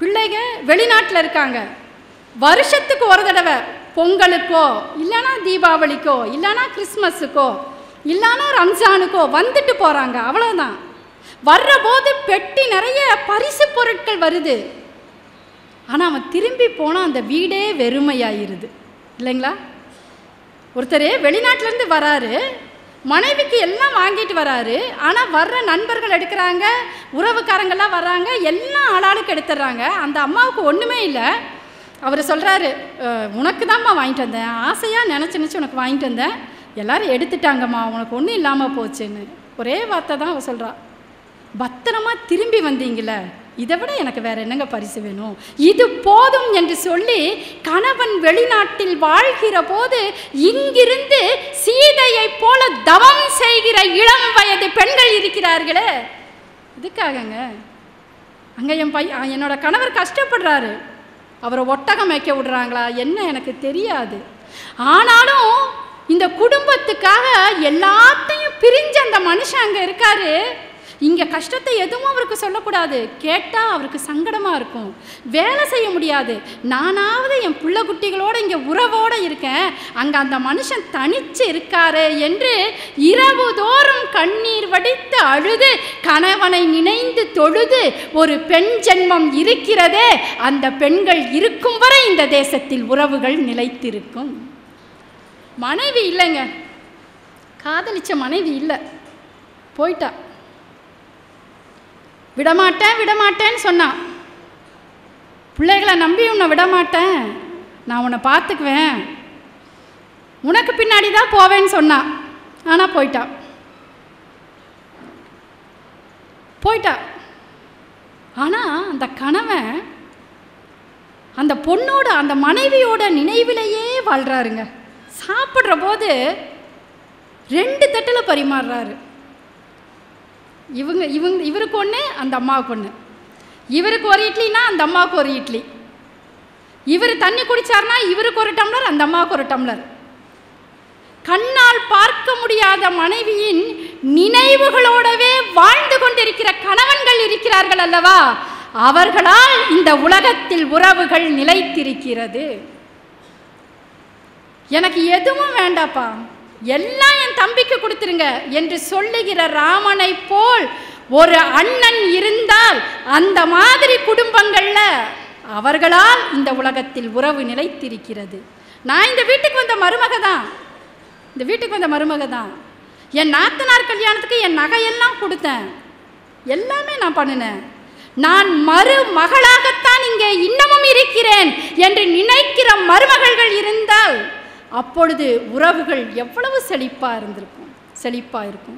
பிள்ளைங்க வெளிநாட்டில் இருக்காங்க வருஷத்துக்கு ஒரு தடவை பொங்கலுக்கோ இல்லைன்னா தீபாவளிக்கோ இல்லைன்னா கிறிஸ்மஸுக்கோ இல்லைன்னா ரம்ஜானுக்கோ வந்துட்டு போகிறாங்க அவ்வளோதான் வர்ற போது பெட்டி நிறைய பரிசு பொருட்கள் வருது ஆனால் அவன் திரும்பி போனால் அந்த வீடே வெறுமையாயிருது இல்லைங்களா ஒருத்தர் வெளிநாட்டிலேருந்து வராரு மனைவிக்கு எல்லாம் வாங்கிட்டு வராரு ஆனால் வர்ற நண்பர்கள் எடுக்கிறாங்க உறவுக்காரங்கெல்லாம் வர்றாங்க எல்லாம் ஆளாளுக்கு எடுத்துடுறாங்க அந்த அம்மாவுக்கு ஒன்றுமே இல்லை அவர் சொல்கிறாரு உனக்கு தான்மா வாங்கிட்டு வந்தேன் ஆசையாக நினச்சி நினச்சி உனக்கு வாங்கிட்டு வந்தேன் எல்லாரும் எடுத்துட்டாங்கம்மா உனக்கு ஒன்றும் இல்லாமல் போச்சுன்னு ஒரே வார்த்தை தான் அவ சொல்கிறா பத்திரமா திரும்பி வந்தீங்களே இதை விட எனக்கு வேற என்னங்க பரிசு வேணும் இது போதும் என்று சொல்லி கணவன் வெளிநாட்டில் வாழ்கிற போது இங்கிருந்து சீதையைப் போல தவம் செய்கிற இளம் வயது பெண்கள் இருக்கிறார்களே இதுக்காகங்க அங்கே என் பையன் என்னோட கணவர் கஷ்டப்படுறாரு அவரை ஒட்டகம் மேய்க்க விடுறாங்களா என்ன எனக்கு தெரியாது ஆனாலும் இந்த குடும்பத்துக்காக எல்லாத்தையும் பிரிஞ்ச அந்த மனுஷன் அங்கே இருக்காரு இங்கே கஷ்டத்தை எதுவும் அவருக்கு சொல்லக்கூடாது கேட்டால் அவருக்கு சங்கடமாக இருக்கும் வேலை செய்ய முடியாது நானாவது என் பிள்ளை குட்டிகளோட இங்கே உறவோடு இருக்கேன் அங்கே அந்த மனுஷன் தனிச்சு இருக்காரு என்று இரவு தோறும் கண்ணீர் வடித்து அழுது கணவனை நினைந்து தொழுது ஒரு பெண் ஜென்மம் இருக்கிறதே அந்த பெண்கள் இருக்கும் வரை இந்த தேசத்தில் உறவுகள் நிலைத்திருக்கும் மனைவி இல்லைங்க காதலிச்ச மனைவி இல்லை போயிட்டா விடமாட்டேன் விடமாட்டேன்னு சொன்னான் பிள்ளைகளை நம்பி உன்னை விடமாட்டேன் நான் உன்னை பார்த்துக்குவேன் உனக்கு பின்னாடி தான் போவேன்னு சொன்னான் ஆனால் போயிட்டா போயிட்டா ஆனால் அந்த கணவன் அந்த பொண்ணோட அந்த மனைவியோட நினைவிலேயே வாழ்கிறாருங்க சாப்பிட்ற போது ரெண்டு தட்டில் பரிமாறுறாரு இவங்க இவங்க இவருக்கு ஒன்று அந்த அம்மாவுக்கு ஒன்று இவருக்கு ஒரு இட்லினா அந்த அம்மாவுக்கு ஒரு இட்லி இவர் தண்ணி குடிச்சார்னா இவருக்கு ஒரு டம்ளர் அந்த அம்மாவுக்கு ஒரு டம்ளர் கண்ணால் பார்க்க முடியாத மனைவியின் நினைவுகளோடவே வாழ்ந்து கொண்டிருக்கிற கணவன்கள் இருக்கிறார்கள் அல்லவா அவர்களால் இந்த உலகத்தில் உறவுகள் நிலைத்திருக்கிறது எனக்கு எதுவும் வேண்டாப்பா எல்லாம் என் தம்பிக்கு கொடுத்துருங்க என்று சொல்லுகிற ராமனை போல் ஒரு அண்ணன் இருந்தால் அந்த மாதிரி குடும்பங்கள்ல அவர்களால் இந்த உலகத்தில் உறவு நிலைத்திருக்கிறது நான் இந்த வீட்டுக்கு வந்த மருமக தான் இந்த வீட்டுக்கு வந்த மருமக தான் என் நாத்தனார் கல்யாணத்துக்கு என் நகையெல்லாம் கொடுத்தேன் எல்லாமே நான் பண்ணினேன் நான் மறு மகளாகத்தான் இங்கே இன்னமும் இருக்கிறேன் என்று நினைக்கிற மருமகள்கள் இருந்தால் அப்பொழுது உறவுகள் எவ்வளவு செழிப்பாக இருந்திருக்கும் செழிப்பாக இருக்கும்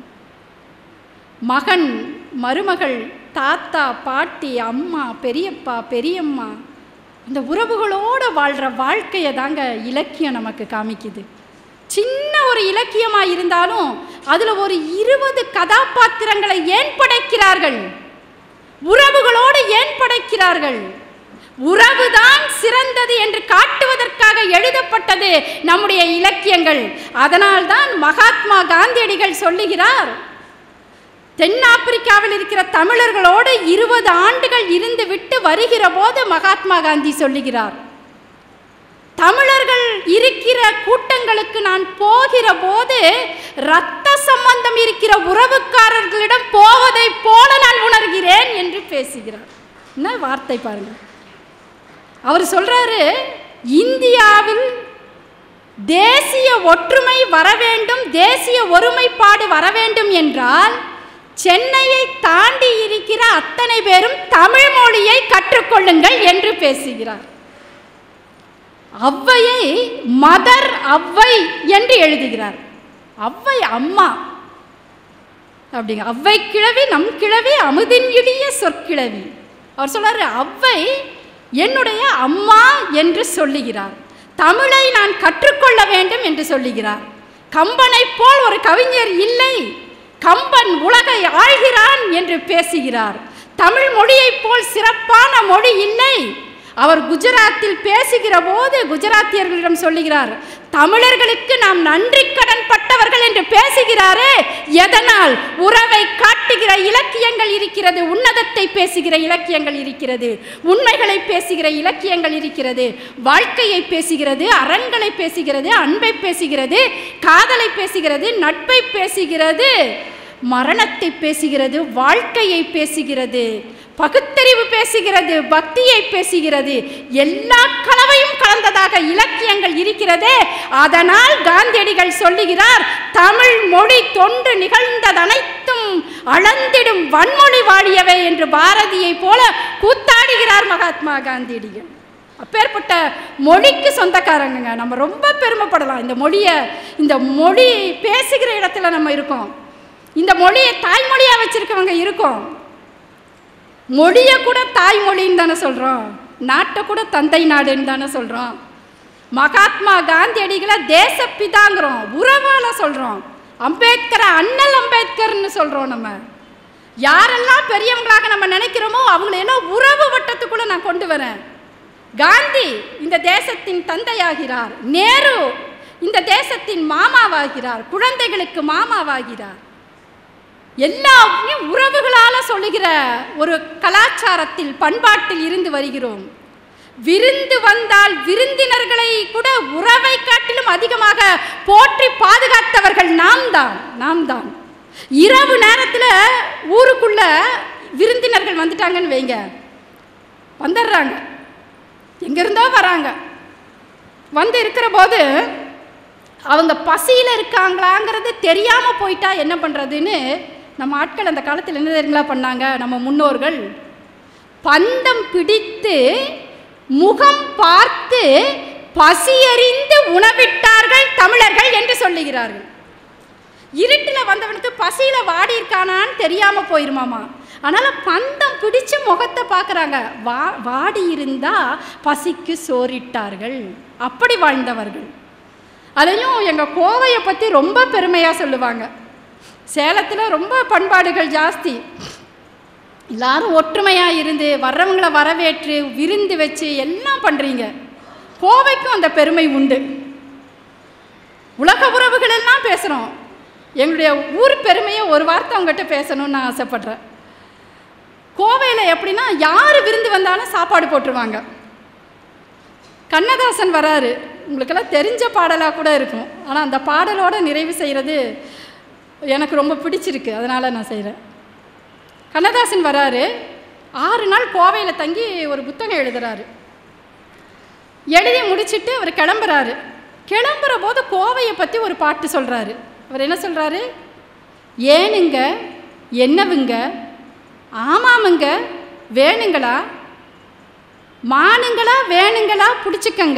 மகன் மருமகள் தாத்தா பாட்டி அம்மா பெரியப்பா பெரியம்மா அந்த உறவுகளோடு வாழ்கிற வாழ்க்கையை தாங்க இலக்கியம் நமக்கு காமிக்குது சின்ன ஒரு இலக்கியமாக இருந்தாலும் அதில் ஒரு இருபது கதாபாத்திரங்களை ஏன் படைக்கிறார்கள் உறவுகளோடு ஏன் படைக்கிறார்கள் உறவுதான் சிறந்தது என்று காட்டுவதற்காக எழுதப்பட்டது நம்முடைய இலக்கியங்கள் அதனால்தான் மகாத்மா காந்தியடிகள் சொல்லுகிறார் தென்னாப்பிரிக்காவில் இருக்கிற தமிழர்களோடு இருபது ஆண்டுகள் இருந்து விட்டு வருகிற போது மகாத்மா காந்தி சொல்லுகிறார் தமிழர்கள் இருக்கிற கூட்டங்களுக்கு நான் போகிற போது இரத்த சம்பந்தம் இருக்கிற உறவுக்காரர்களிடம் போவதை போல நான் உணர்கிறேன் என்று பேசுகிறார் என்ன வார்த்தை பாருங்க அவர் சொல்றாரு இந்தியாவில் தேசிய ஒற்றுமை வர வேண்டும் தேசிய ஒருமைப்பாடு வர வேண்டும் என்றால் சென்னையை தாண்டி இருக்கிற அத்தனை பேரும் தமிழ் மொழியை கற்றுக்கொள்ளுங்கள் என்று பேசுகிறார் அவ்வையை மதர் அவ்வை என்று எழுதுகிறார் அவ்வை அம்மா அப்படிங்க அவ்வை கிழவி நம் கிழவி அமுதின் இடிய சொற்கிழவி அவர் சொல்றாரு அவ்வை என்னுடைய அம்மா என்று சொல்லுகிறார் தமிழை நான் கற்றுக்கொள்ள வேண்டும் என்று சொல்லுகிறார் கம்பனைப் போல் ஒரு கவிஞர் இல்லை கம்பன் உலகை ஆழ்கிறான் என்று பேசுகிறார் தமிழ் மொழியைப் போல் சிறப்பான மொழி இல்லை அவர் குஜராத்தில் பேசுகிற போது குஜராத்தியர்களிடம் சொல்லுகிறார் தமிழர்களுக்கு நாம் நன்றி கடன் பட்டவர்கள் என்று பேசுகிறாரே எதனால் உறவை காட்டுகிற இலக்கியங்கள் இருக்கிறது உன்னதத்தை பேசுகிற இலக்கியங்கள் இருக்கிறது உண்மைகளை பேசுகிற இலக்கியங்கள் இருக்கிறது வாழ்க்கையை பேசுகிறது அறங்களை பேசுகிறது அன்பை பேசுகிறது காதலை பேசுகிறது நட்பை பேசுகிறது மரணத்தை பேசுகிறது வாழ்க்கையை பேசுகிறது பகுத்தறிவு பேசுகிறது பக்தியை பேசுகிறது எல்லா கலவையும் கலந்ததாக இலக்கியங்கள் இருக்கிறதே அதனால் காந்தியடிகள் சொல்லுகிறார் தமிழ் மொழி தொன்று நிகழ்ந்ததனைத்தும் அளந்திடும் வன்மொழி வாழியவை என்று பாரதியை போல கூத்தாடுகிறார் மகாத்மா காந்தியடிகள் அப்பேற்பட்ட மொழிக்கு சொந்தக்காரங்க நம்ம ரொம்ப பெருமைப்படலாம் இந்த மொழியை இந்த மொழி பேசுகிற இடத்துல நம்ம இருக்கோம் இந்த மொழியை தாய்மொழியாக வச்சிருக்கவங்க இருக்கோம் மொழியை கூட தாய்மொழின்னு தானே சொல்கிறோம் நாட்டை கூட தந்தை நாடுன்னு தானே சொல்கிறோம் மகாத்மா காந்தியடிகளை தேசப்பிதாங்கிறோம் உறவால சொல்கிறோம் அம்பேத்கரை அண்ணல் அம்பேத்கர்னு சொல்கிறோம் நம்ம யாரெல்லாம் பெரியவங்களாக நம்ம நினைக்கிறோமோ அவங்களையெல்லாம் உறவு வட்டத்துக்குள்ளே நான் கொண்டு வரேன் காந்தி இந்த தேசத்தின் தந்தையாகிறார் நேரு இந்த தேசத்தின் மாமாவாகிறார் குழந்தைகளுக்கு மாமாவாகிறார் எல்லாத்தையும் உறவுகளால் சொல்லுகிற ஒரு கலாச்சாரத்தில் பண்பாட்டில் இருந்து வருகிறோம் விருந்து வந்தால் விருந்தினர்களை கூட உறவை காட்டிலும் அதிகமாக போற்றி பாதுகாத்தவர்கள் நாம் தான் நாம் தான் இரவு நேரத்தில் ஊருக்குள்ள விருந்தினர்கள் வந்துட்டாங்கன்னு வைங்க வந்துடுறாங்க எங்கேருந்தோ வராங்க வந்து இருக்கிற போது அவங்க பசியில் இருக்காங்களாங்கிறது தெரியாமல் போயிட்டா என்ன பண்ணுறதுன்னு நம்ம ஆட்கள் அந்த காலத்தில் என்ன தெரியுங்களா பண்ணாங்க நம்ம முன்னோர்கள் பந்தம் பிடித்து முகம் பார்த்து பசியறிந்து உணவிட்டார்கள் தமிழர்கள் என்று சொல்லுகிறார்கள் இருட்டில் வந்தவனுக்கு பசியில் வாடி இருக்கானான்னு தெரியாமல் போயிருமாமா அதனால் பந்தம் பிடிச்சு முகத்தை பார்க்குறாங்க வா வாடி இருந்தால் பசிக்கு சோறிட்டார்கள் அப்படி வாழ்ந்தவர்கள் அதையும் எங்கள் கோவையை பற்றி ரொம்ப பெருமையாக சொல்லுவாங்க சேலத்தில் ரொம்ப பண்பாடுகள் ஜாஸ்தி எல்லாரும் ஒற்றுமையாக இருந்து வர்றவங்கள வரவேற்று விருந்து வச்சு எல்லாம் பண்ணுறீங்க கோவைக்கும் அந்த பெருமை உண்டு உலக உறவுகள் எல்லாம் பேசுகிறோம் எங்களுடைய ஊர் பெருமையை ஒரு வார்த்தை அவங்ககிட்ட பேசணும்னு நான் ஆசைப்பட்றேன் கோவையில் எப்படின்னா யார் விருந்து வந்தாலும் சாப்பாடு போட்டுருவாங்க கண்ணதாசன் வராரு உங்களுக்கெல்லாம் தெரிஞ்ச பாடலாக கூட இருக்கும் ஆனால் அந்த பாடலோட நிறைவு செய்கிறது எனக்கு ரொம்ப பிடிச்சிருக்கு அதனால் நான் செய்கிறேன் கண்ணதாசன் வராரு ஆறு நாள் கோவையில் தங்கி ஒரு புத்தகம் எழுதுறாரு எழுதி முடிச்சிட்டு அவர் கிளம்புறாரு கிளம்புற போது கோவையை பற்றி ஒரு பாட்டு சொல்கிறாரு அவர் என்ன சொல்கிறாரு ஏனுங்க என்னவுங்க ஆமாமுங்க வேணுங்களா மானுங்களா வேணுங்களா பிடிச்சிக்கங்க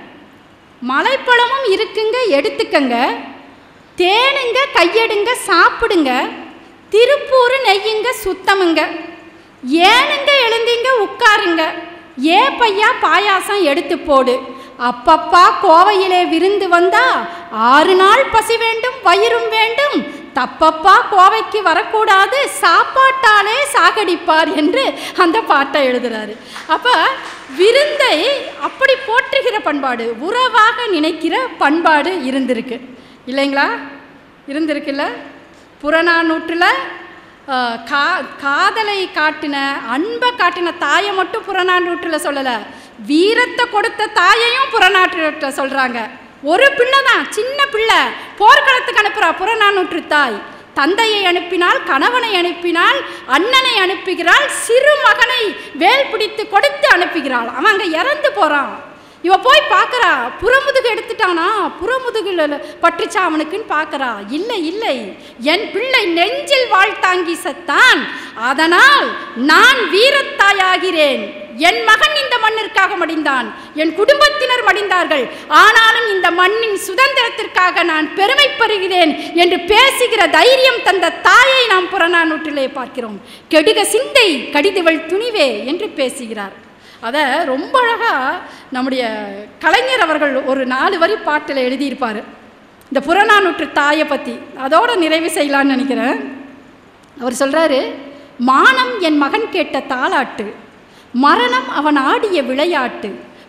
மலைப்பழமும் இருக்குங்க எடுத்துக்கங்க தேனுங்க கையெடுங்க சாப்பிடுங்க திருப்பூர் நெய்யுங்க சுத்தமுங்க ஏனுங்க எழுந்தீங்க உட்காருங்க ஏ பையா பாயாசம் எடுத்து போடு அப்பப்பா கோவையிலே விருந்து வந்தா ஆறு நாள் பசி வேண்டும் வயிறும் வேண்டும் தப்பப்பா கோவைக்கு வரக்கூடாது சாப்பாட்டாலே சாகடிப்பார் என்று அந்த பாட்டை எழுதுறாரு அப்போ விருந்தை அப்படி போற்றுகிற பண்பாடு உறவாக நினைக்கிற பண்பாடு இருந்திருக்கு இல்லைங்களா இருந்திருக்குல்ல புறநானூற்றில் அஹ், கா காதலை காட்டின அன்பை காட்டின தாயை மட்டும் புறநானூற்றில் சொல்லலை வீரத்தை கொடுத்த தாயையும் புறநானூற்றில் சொல்கிறாங்க ஒரு பிள்ளை தான் சின்ன பிள்ளை போர்க்களத்துக்கு அனுப்புகிறா புறநானூற்று தாய் தந்தையை அனுப்பினால் கணவனை அனுப்பினால் அண்ணனை அனுப்புகிறாள் சிறு மகனை வேல் பிடித்து கொடுத்து அனுப்புகிறாள் அவன் அங்கே இறந்து போகிறான் இவ போய் பார்க்கறா புறமுதுகு எடுத்துட்டானா புறமுதுகில் பட்டுச்சா அவனுக்குன்னு பார்க்கறா இல்லை இல்லை என் பிள்ளை நெஞ்சில் வாழ்த்தாங்கி செத்தான் அதனால் நான் வீரத்தாயாகிறேன் என் மகன் இந்த மண்ணிற்காக மடிந்தான் என் குடும்பத்தினர் மடிந்தார்கள் ஆனாலும் இந்த மண்ணின் சுதந்திரத்திற்காக நான் பெருமைப்படுகிறேன் என்று பேசுகிற தைரியம் தந்த தாயை நாம் புறநானூற்றிலே பார்க்கிறோம் கெடுக சிந்தை கடிதவள் துணிவே என்று பேசுகிறார் அதை ரொம்ப அழகாக நம்முடைய கலைஞர் அவர்கள் ஒரு நாலு வரி பாட்டில் எழுதியிருப்பார் இந்த புறநானூற்று தாயை பற்றி அதோட நிறைவு செய்யலான்னு நினைக்கிறேன் அவர் சொல்கிறாரு மானம் என் மகன் கேட்ட தாலாட்டு மரணம் அவன் ஆடிய விளையாட்டு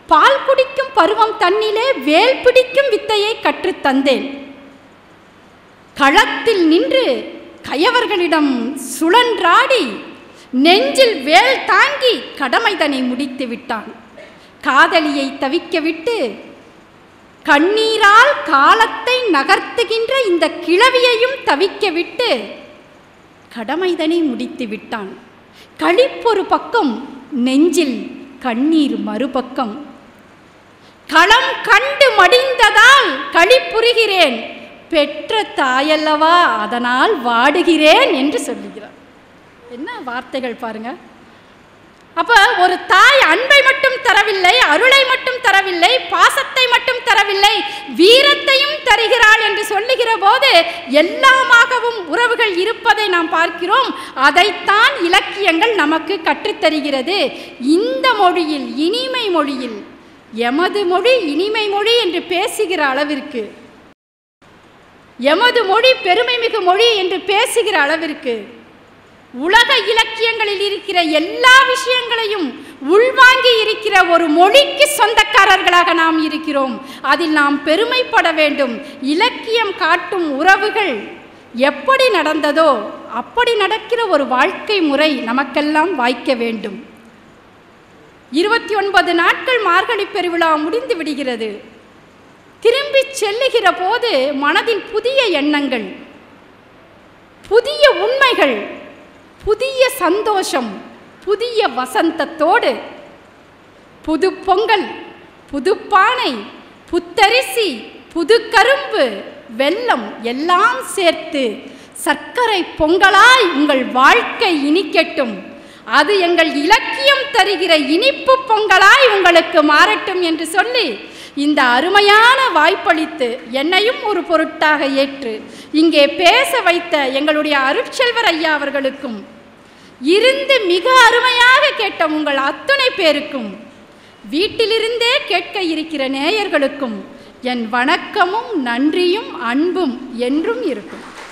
பால் குடிக்கும் பருவம் தன்னிலே வேல் பிடிக்கும் வித்தையை கற்றுத் தந்தேன் களத்தில் நின்று கயவர்களிடம் சுழன்றாடி நெஞ்சில் வேல் தாங்கி கடமைதனை முடித்து விட்டான் காதலியை தவிக்க விட்டு கண்ணீரால் காலத்தை நகர்த்துகின்ற இந்த கிழவியையும் தவிக்க விட்டு கடமைதனை முடித்து விட்டான் களிப்பொரு பக்கம் நெஞ்சில் கண்ணீர் மறுபக்கம் களம் கண்டு மடிந்ததால் களிப்புறுகிறேன் பெற்ற தாயல்லவா அதனால் வாடுகிறேன் என்று சொல்லுகிறார் என்ன வார்த்தைகள் பாருங்க அப்ப ஒரு தாய் அன்பை மட்டும் தரவில்லை அருளை மட்டும் தரவில்லை பாசத்தை மட்டும் தரவில்லை வீரத்தையும் தருகிறாள் என்று சொல்லுகிற போது எல்லாமாகவும் உறவுகள் இருப்பதை நாம் பார்க்கிறோம் அதைத்தான் இலக்கியங்கள் நமக்கு கற்றுத்தருகிறது இந்த மொழியில் இனிமை மொழியில் எமது மொழி இனிமை மொழி என்று பேசுகிற அளவிற்கு எமது மொழி பெருமைமிகு மொழி என்று பேசுகிற அளவிற்கு உலக இலக்கியங்களில் இருக்கிற எல்லா விஷயங்களையும் உள்வாங்கி இருக்கிற ஒரு மொழிக்கு சொந்தக்காரர்களாக நாம் இருக்கிறோம் அதில் நாம் பெருமைப்பட வேண்டும் இலக்கியம் காட்டும் உறவுகள் எப்படி நடந்ததோ அப்படி நடக்கிற ஒரு வாழ்க்கை முறை நமக்கெல்லாம் வாய்க்க வேண்டும் இருபத்தி ஒன்பது நாட்கள் மார்கழி பெருவிழா முடிந்து விடுகிறது திரும்பி செல்லுகிற போது மனதில் புதிய எண்ணங்கள் புதிய உண்மைகள் புதிய சந்தோஷம் புதிய வசந்தத்தோடு புது பொங்கல் புது பானை புத்தரிசி புது கரும்பு வெல்லம் எல்லாம் சேர்த்து சர்க்கரை பொங்கலாய் உங்கள் வாழ்க்கை இனிக்கட்டும் அது எங்கள் இலக்கியம் தருகிற இனிப்பு பொங்கலாய் உங்களுக்கு மாறட்டும் என்று சொல்லி இந்த அருமையான வாய்ப்பளித்து என்னையும் ஒரு பொருட்டாக ஏற்று இங்கே பேச வைத்த எங்களுடைய அருட்செல்வர் ஐயா அவர்களுக்கும் இருந்து மிக அருமையாக கேட்ட உங்கள் அத்துணை பேருக்கும் வீட்டிலிருந்தே கேட்க இருக்கிற நேயர்களுக்கும் என் வணக்கமும் நன்றியும் அன்பும் என்றும் இருக்கும்